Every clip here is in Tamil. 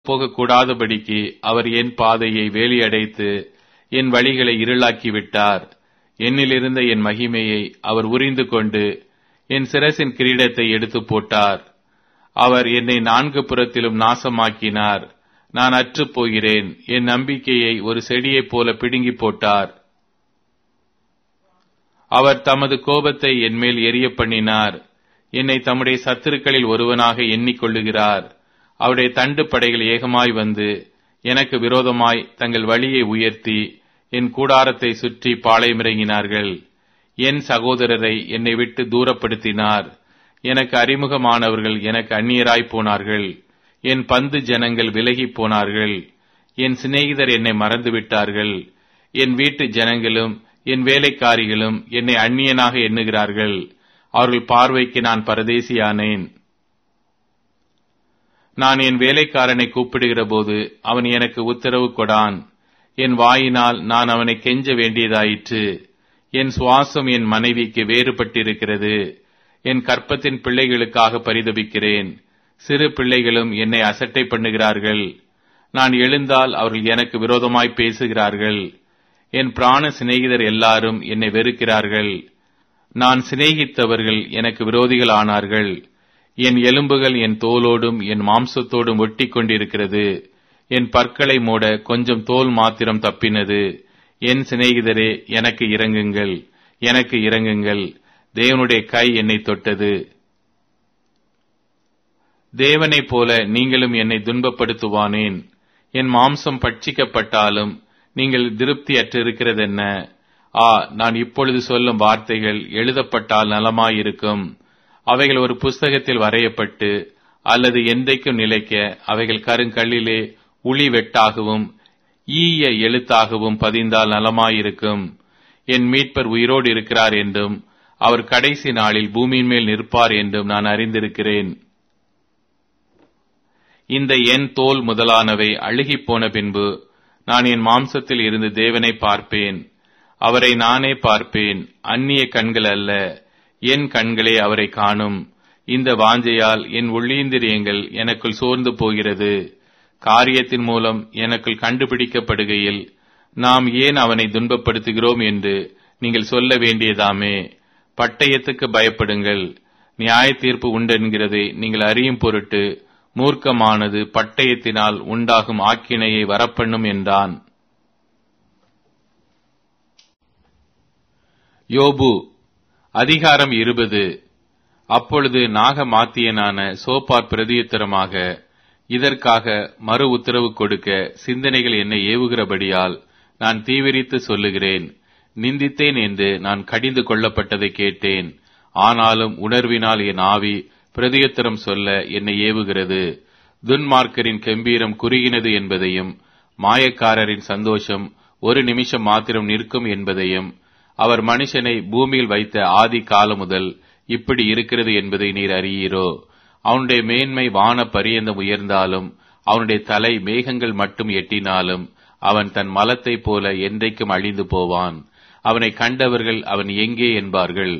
போகக்கூடாதபடிக்கு அவர் என் பாதையை வேலியடைத்து என் வழிகளை இருளாக்கி விட்டார் என்னிலிருந்த என் மகிமையை அவர் உரிந்து கொண்டு என் சிரசின் கிரீடத்தை எடுத்து போட்டார் அவர் என்னை நான்கு புறத்திலும் நாசமாக்கினார் நான் அற்றுப் போகிறேன் என் நம்பிக்கையை ஒரு செடியைப் போல பிடுங்கி போட்டார் அவர் தமது கோபத்தை என்மேல் எரிய பண்ணினார் என்னை தம்முடைய சத்துருக்களில் ஒருவனாக எண்ணிக்கொள்ளுகிறார் அவருடைய தண்டு படைகள் ஏகமாய் வந்து எனக்கு விரோதமாய் தங்கள் வழியை உயர்த்தி என் கூடாரத்தை சுற்றி பாளையமிறங்கினார்கள் என் சகோதரரை என்னை விட்டு தூரப்படுத்தினார் எனக்கு அறிமுகமானவர்கள் எனக்கு அந்நியராய் போனார்கள் என் பந்து ஜனங்கள் விலகி போனார்கள் என் சிநேகிதர் என்னை மறந்துவிட்டார்கள் என் வீட்டு ஜனங்களும் என் வேலைக்காரிகளும் என்னை அந்நியனாக எண்ணுகிறார்கள் அவர்கள் பார்வைக்கு நான் பரதேசியானேன் நான் என் வேலைக்காரனை கூப்பிடுகிற போது அவன் எனக்கு உத்தரவு கொடான் என் வாயினால் நான் அவனை கெஞ்ச வேண்டியதாயிற்று என் சுவாசம் என் மனைவிக்கு வேறுபட்டிருக்கிறது என் கற்பத்தின் பிள்ளைகளுக்காக பரிதபிக்கிறேன் சிறு பிள்ளைகளும் என்னை அசட்டை பண்ணுகிறார்கள் நான் எழுந்தால் அவர்கள் எனக்கு விரோதமாய் பேசுகிறார்கள் என் பிராண சிநேகிதர் எல்லாரும் என்னை வெறுக்கிறார்கள் நான் சிநேகித்தவர்கள் எனக்கு விரோதிகள் ஆனார்கள் என் எலும்புகள் என் தோலோடும் என் மாம்சத்தோடும் ஒட்டி கொண்டிருக்கிறது என் பற்களை மூட கொஞ்சம் தோல் மாத்திரம் தப்பினது என் சிநேகிதரே எனக்கு இறங்குங்கள் எனக்கு இறங்குங்கள் தேவனுடைய கை என்னை தொட்டது தேவனைப் போல நீங்களும் என்னை துன்பப்படுத்துவானேன் என் மாம்சம் பட்சிக்கப்பட்டாலும் நீங்கள் திருப்தியற்றிருக்கிறதென்ன ஆ நான் இப்பொழுது சொல்லும் வார்த்தைகள் எழுதப்பட்டால் நலமாயிருக்கும் அவைகள் ஒரு புஸ்தகத்தில் வரையப்பட்டு அல்லது எந்தைக்கும் நிலைக்க அவைகள் கருங்கல்லிலே உளி வெட்டாகவும் ஈய எழுத்தாகவும் பதிந்தால் நலமாயிருக்கும் என் மீட்பர் உயிரோடு இருக்கிறார் என்றும் அவர் கடைசி நாளில் பூமியின் மேல் நிற்பார் என்றும் நான் அறிந்திருக்கிறேன் இந்த என் தோல் முதலானவை அழுகிப் போன பின்பு நான் என் மாம்சத்தில் இருந்து தேவனை பார்ப்பேன் அவரை நானே பார்ப்பேன் அந்நிய கண்கள் அல்ல என் கண்களே அவரை காணும் இந்த வாஞ்சையால் என் உள்ளீந்திரியங்கள் எனக்குள் சோர்ந்து போகிறது காரியத்தின் மூலம் எனக்குள் கண்டுபிடிக்கப்படுகையில் நாம் ஏன் அவனை துன்பப்படுத்துகிறோம் என்று நீங்கள் சொல்ல வேண்டியதாமே பட்டயத்துக்கு பயப்படுங்கள் நியாய தீர்ப்பு உண்டென்கிறதை நீங்கள் அறியும் பொருட்டு மூர்க்கமானது பட்டயத்தினால் உண்டாகும் ஆக்கினையை வரப்பண்ணும் என்றான் யோபு அதிகாரம் இருபது அப்பொழுது நாகமாத்தியனான சோப்பார் பிரதியுத்தரமாக இதற்காக மறு உத்தரவு கொடுக்க சிந்தனைகள் என்னை ஏவுகிறபடியால் நான் தீவிரித்து சொல்லுகிறேன் நிந்தித்தேன் என்று நான் கடிந்து கொள்ளப்பட்டதை கேட்டேன் ஆனாலும் உணர்வினால் என் ஆவி பிரதியுத்தரம் சொல்ல என்னை ஏவுகிறது துன்மார்க்கரின் கெம்பீரம் குறுகினது என்பதையும் மாயக்காரரின் சந்தோஷம் ஒரு நிமிஷம் மாத்திரம் நிற்கும் என்பதையும் அவர் மனுஷனை பூமியில் வைத்த ஆதி காலம் முதல் இப்படி இருக்கிறது என்பதை நீர் அறியீரோ அவனுடைய மேன்மை வான பரியந்தம் உயர்ந்தாலும் அவனுடைய தலை மேகங்கள் மட்டும் எட்டினாலும் அவன் தன் மலத்தைப் போல என்றைக்கும் அழிந்து போவான் அவனை கண்டவர்கள் அவன் எங்கே என்பார்கள்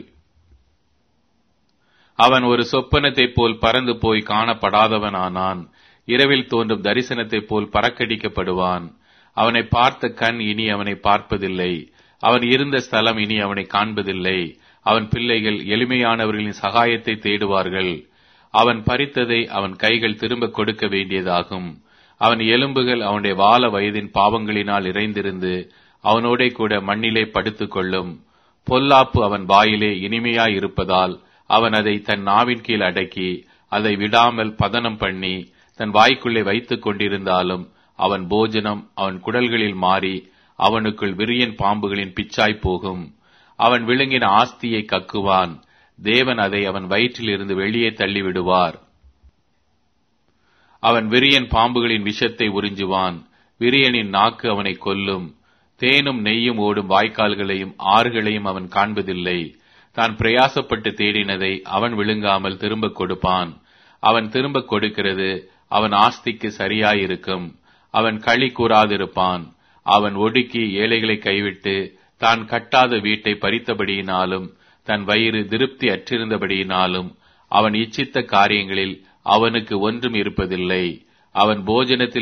அவன் ஒரு சொப்பனத்தைப் போல் பறந்து போய் காணப்படாதவனானான் இரவில் தோன்றும் தரிசனத்தைப் போல் பறக்கடிக்கப்படுவான் அவனை பார்த்த கண் இனி அவனை பார்ப்பதில்லை அவன் இருந்த ஸ்தலம் இனி அவனை காண்பதில்லை அவன் பிள்ளைகள் எளிமையானவர்களின் சகாயத்தை தேடுவார்கள் அவன் பறித்ததை அவன் கைகள் திரும்ப கொடுக்க வேண்டியதாகும் அவன் எலும்புகள் அவனுடைய வால வயதின் பாவங்களினால் இறைந்திருந்து அவனோட கூட மண்ணிலே படுத்துக் கொள்ளும் பொல்லாப்பு அவன் வாயிலே இனிமையாயிருப்பதால் அவன் அதை தன் நாவின் கீழ் அடக்கி அதை விடாமல் பதனம் பண்ணி தன் வாய்க்குள்ளே வைத்துக் கொண்டிருந்தாலும் அவன் போஜனம் அவன் குடல்களில் மாறி அவனுக்குள் விரியன் பாம்புகளின் பிச்சாய் போகும் அவன் விழுங்கின ஆஸ்தியை கக்குவான் தேவன் அதை அவன் வயிற்றில் இருந்து வெளியே தள்ளிவிடுவார் அவன் விரியன் பாம்புகளின் விஷத்தை உறிஞ்சுவான் விரியனின் நாக்கு அவனை கொல்லும் தேனும் நெய்யும் ஓடும் வாய்க்கால்களையும் ஆறுகளையும் அவன் காண்பதில்லை தான் பிரயாசப்பட்டு தேடினதை அவன் விழுங்காமல் திரும்ப கொடுப்பான் அவன் திரும்ப கொடுக்கிறது அவன் ஆஸ்திக்கு சரியாயிருக்கும் அவன் களி கூறாதிருப்பான் அவன் ஒடுக்கி ஏழைகளை கைவிட்டு தான் கட்டாத வீட்டை பறித்தபடியினாலும் தன் வயிறு திருப்தி அற்றிருந்தபடியினாலும் அவன் இச்சித்த காரியங்களில் அவனுக்கு ஒன்றும் இருப்பதில்லை அவன் போஜனத்தில்